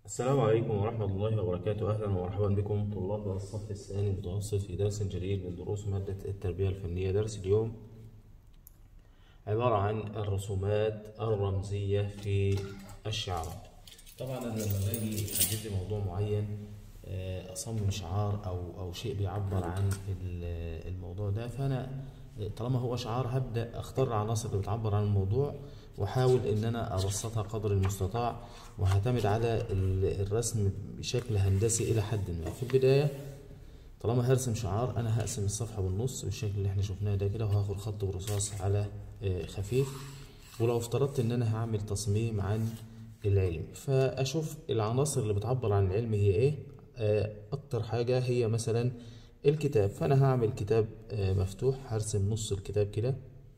السلام عليكم ورحمة الله وبركاته أهلا ومرحبا بكم طلاب الصف الثاني المتوسط في درس جديد من دروس مادة التربية الفنية درس اليوم عبارة عن الرسومات الرمزية في الشعارات طبعا أنا لما باجي أحدد لي موضوع معين آه، أصمم شعار أو أو شيء بيعبر عن ال- الموضوع ده فأنا طالما هو شعار هبدأ أختار العناصر اللي بتعبر عن الموضوع وأحاول إن أنا أبسطها قدر المستطاع وهعتمد على ال- الرسم بشكل هندسي إلى حد ما في البداية طالما هرسم شعار أنا هقسم الصفحة بالنص بالشكل اللي احنا شفناه ده كده وهاخد خط برصاص على آه، خفيف ولو افترضت إن أنا هعمل تصميم عن العلم فأشوف العناصر اللي بتعبر عن العلم هي إيه آه، أكتر حاجة هي مثلا الكتاب فأنا هعمل كتاب آه، مفتوح هرسم نص الكتاب كده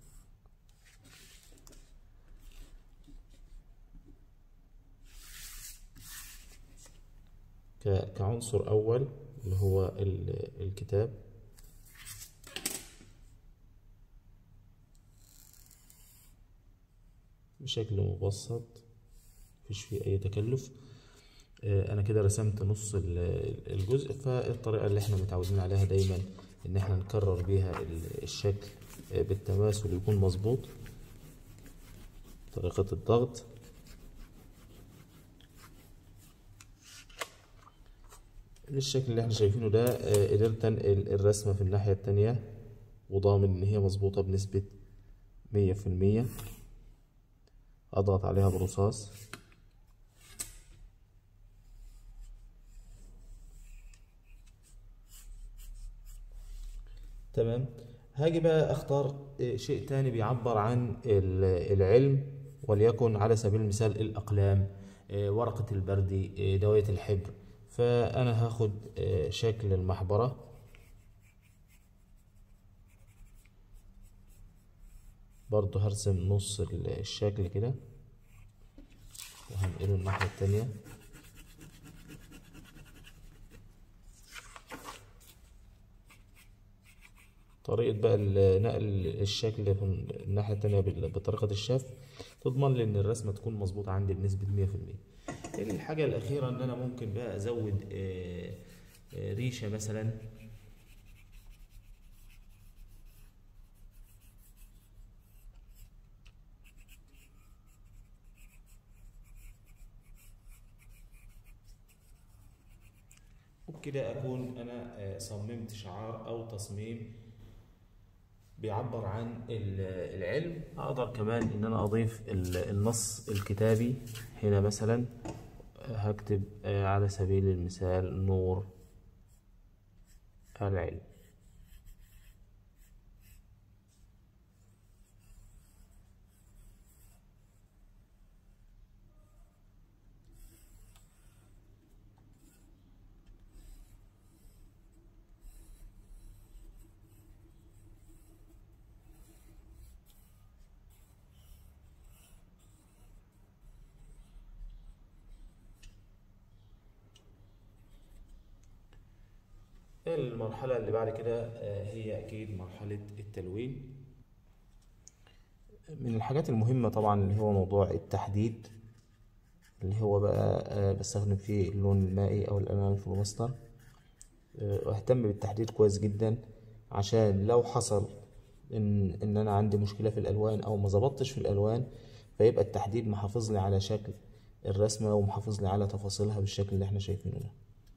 ك- كعنصر أول اللي هو ال- الكتاب بشكل مبسط مفيش فيه أي تكلف آه، أنا كده رسمت نص ال- الجزء فالطريقة اللي احنا متعودين عليها دايما إن احنا نكرر بيها ال- الشكل آه، بالتماثل يكون مظبوط طريقة الضغط بالشكل اللي احنا شايفينه ده آه، قدرت انقل الرسمة في الناحية التانية وضامن ان هي مظبوطة بنسبة مية في المية اضغط عليها برصاص تمام هاجي بقى اختار آه، شيء تاني بيعبر عن ال- العلم وليكن على سبيل المثال الاقلام آه، ورقة البردي آه، دواية الحبر فانا هاخد آه، شكل المحبرة برضو هرسم نص ال- الشكل كده وهنقله الناحية التانية طريقة بقى ال- نقل الشكل في الناحية التانية بال- بطريقة الشاف تضمن لي إن الرسمة تكون مظبوطة عندي بنسبة مية في المية الحاجة الأخيرة إن أنا ممكن بقى أزود آه، آه، ريشة مثلا وبكده أكون أنا آه، صممت شعار أو تصميم بيعبر عن ال- العلم أقدر كمان إن أنا أضيف ال- النص الكتابي هنا مثلا هكتب آه، على سبيل المثال نور العلم المرحلة اللي بعد كده آه، هي أكيد مرحلة التلوين من الحاجات المهمة طبعا اللي هو موضوع التحديد اللي هو بقى آه، بستخدم فيه اللون المائي أو الألوان الفلوماستر آه، واهتم بالتحديد كويس جدا عشان لو حصل ان ان انا عندي مشكله في الالوان او ما ظبطتش في الالوان فيبقى التحديد محافظ لي على شكل الرسمه ومحافظ لي على تفاصيلها بالشكل اللي احنا شايفينه ده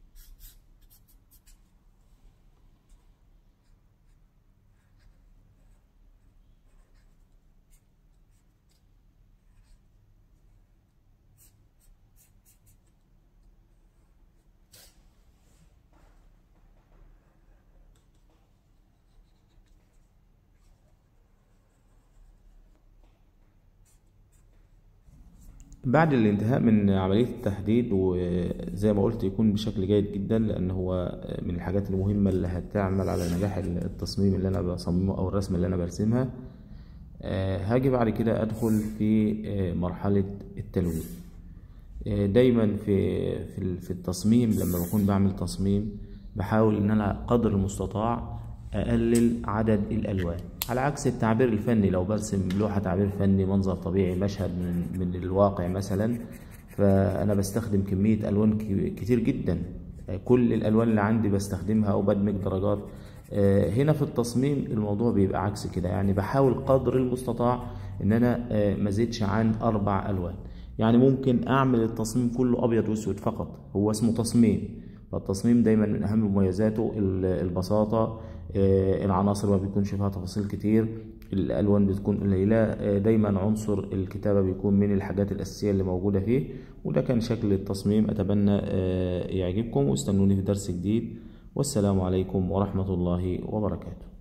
بعد الانتهاء من عملية التحديد وزي ما قلت يكون بشكل جيد جدا لأن هو من الحاجات المهمة اللي هتعمل على نجاح التصميم اللي أنا بصممه أو الرسمة اللي أنا برسمها آه، هاجي بعد كده أدخل في آه، مرحلة التلوين آه، دايما في في ال- في التصميم لما بكون بعمل تصميم بحاول ان انا قدر المستطاع اقلل عدد الالوان على عكس التعبير الفني لو برسم لوحة تعبير فني منظر طبيعي مشهد من من الواقع مثلا فانا بستخدم كميه الوان ك- كتير جدا كل الالوان اللي عندي بستخدمها وبدمج درجات آه، هنا في التصميم الموضوع بيبقى عكس كده يعني بحاول قدر المستطاع ان انا آه، ما زيدش عن اربع الوان يعني ممكن اعمل التصميم كله ابيض واسود فقط هو اسمه تصميم فالتصميم دايما من اهم مميزاته ال- البساطه آه، العناصر ما بيكونش فيها تفاصيل كتير الالوان بتكون قليله آه، دايما عنصر الكتابه بيكون من الحاجات الاساسيه اللي موجوده فيه وده كان شكل التصميم اتمنى آه، يعجبكم واستنوني في درس جديد والسلام عليكم ورحمه الله وبركاته